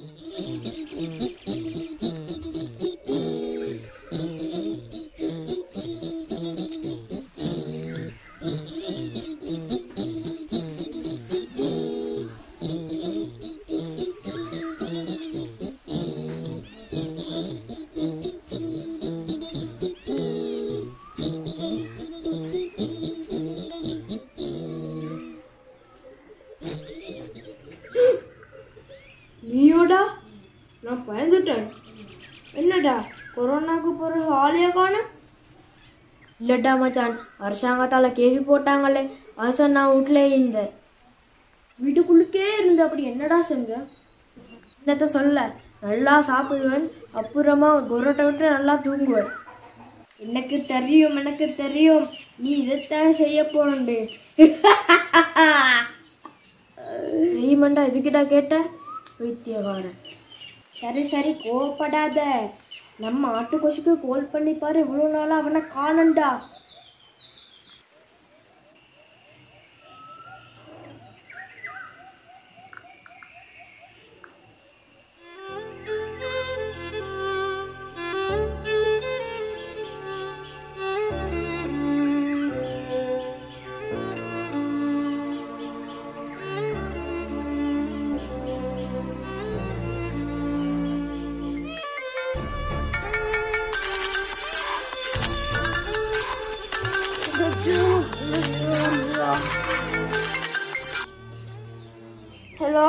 நீயோடா நான் பயந்துட்டேன் என்னடா கொரோனாக்கு பிறகு ஆளைய காணும் இல்லட்டா மச்சான் அரசாங்கத்தால கேவி போட்டாங்களே அதான் நான் வீட்லயே இருந்தேன் வீட்டுக்குள்ளுக்கே இருந்து அப்படி என்னடா செஞ்ச என்னத்த சொல்ல நல்லா சாப்பிடுவேன் அப்புறமா கொரோட்டை விட்டு நல்லா தூங்குவேன் எனக்கு தெரியும் எனக்கு தெரியும் நீ இதைத்தான் செய்ய போறண்டு தெரியுமாண்டா இதுக்கிட்ட கேட்ட வைத்தியகாரன் சரி சரி கோவப்படாத நம்ம ஆட்டுக்கொசுக்கு கோல் பண்ணி பாரு இவ்வளோ நாளா அவனை காணண்டா ஹலோ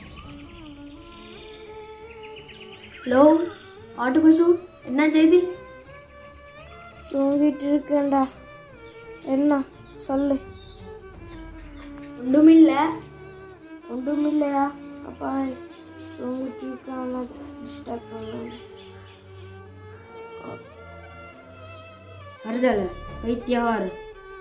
ஹலோ ஆட்டுக்கொசு என்ன செய்தி தூங்கிட்டு இருக்கேன்டா என்ன சொல்லு ஒன்றுமில்ல ஒன்றுமில்லையா அப்பா தூங்கிட்டு இருக்கான் டிஸ்டர்ப் பண்ண அறுதல வைத்தியவாறு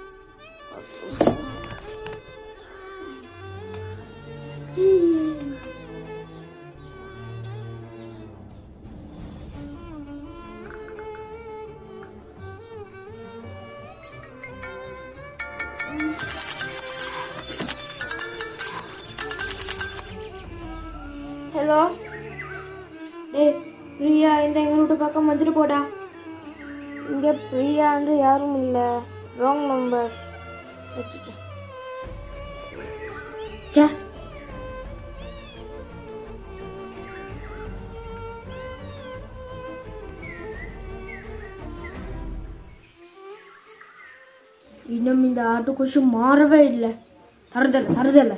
ஹலோ டேய் பிரியா இந்த எங்கள் வீட்டு பக்கம் வந்துட்டு போடா இங்கே பிரியாண்டு யாரும் இல்லை ராங் நம்பர் வச்சுட்டேன் சே இன்னும் இந்த ஆட்டுக்குஷு மாறவே இல்லை தருதல தருதல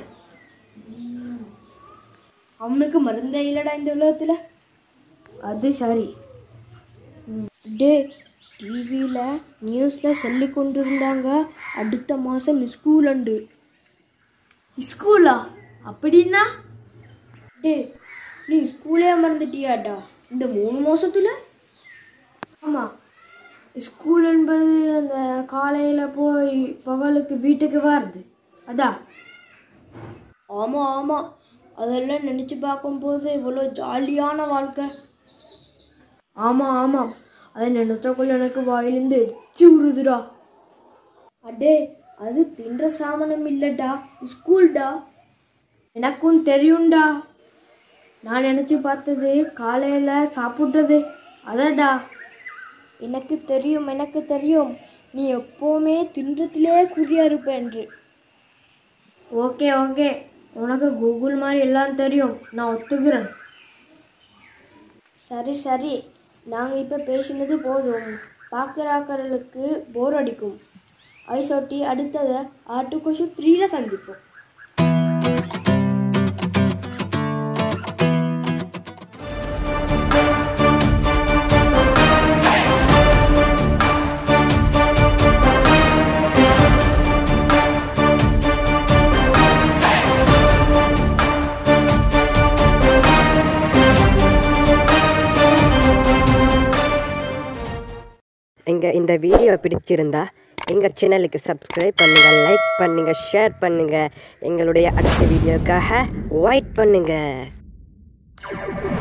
அவனுக்கு மருந்தே இல்லடா இந்த உலகத்துல அது சரி டே டிவியில் நியூஸில் சொல்லி கொண்டு இருந்தாங்க அடுத்த மாதம் ஸ்கூல் உண்டு ஸ்கூலா அப்படின்னா டே நீ ஸ்கூலே மறந்துட்டியாடா இந்த மூணு மாசத்துல ஆமாம் ஸ்கூல் என்பது அந்த காலையில் போய் பகலுக்கு வீட்டுக்கு வருது அதான் ஆமாம் ஆமாம் அதெல்லாம் நினச்சி பார்க்கும்போது இவ்வளோ ஜாலியான வாழ்க்கை ஆமாம் ஆமாம் அதை நினைச்சக்குள்ள எனக்கு வாயிலிருந்து எச்சி உருதுடா அடே அது தின்ற சாமனம் இல்லடா ஸ்கூல்டா எனக்கும் தெரியும்டா நான் நினச்சி பார்த்தது காலையில் சாப்பிட்றது அதடா எனக்கு தெரியும் எனக்கு தெரியும் நீ எப்போவுமே தின்றத்திலே குறியா இருப்ப என்று ஓகே ஓகே உனக்கு கூகுள் மாதிரி எல்லாம் தெரியும் நான் ஒத்துக்கிறேன் சரி சரி நாங்கள் இப்போ பேசினது போதும் பார்க்குறாக்களுக்கு போர் அடிக்கும் ஐசோட்டி அடுத்ததை ஆட்டுக்கொசு த்ரீல சந்திப்போம் எங்கள் இந்த வீடியோ பிடிச்சிருந்தா எங்கள் சேனலுக்கு சப்ஸ்கிரைப் பண்ணுங்கள் லைக் பண்ணுங்கள் ஷேர் பண்ணுங்கள் எங்களுடைய அடுத்த வீடியோக்காக வெயிட் பண்ணுங்கள்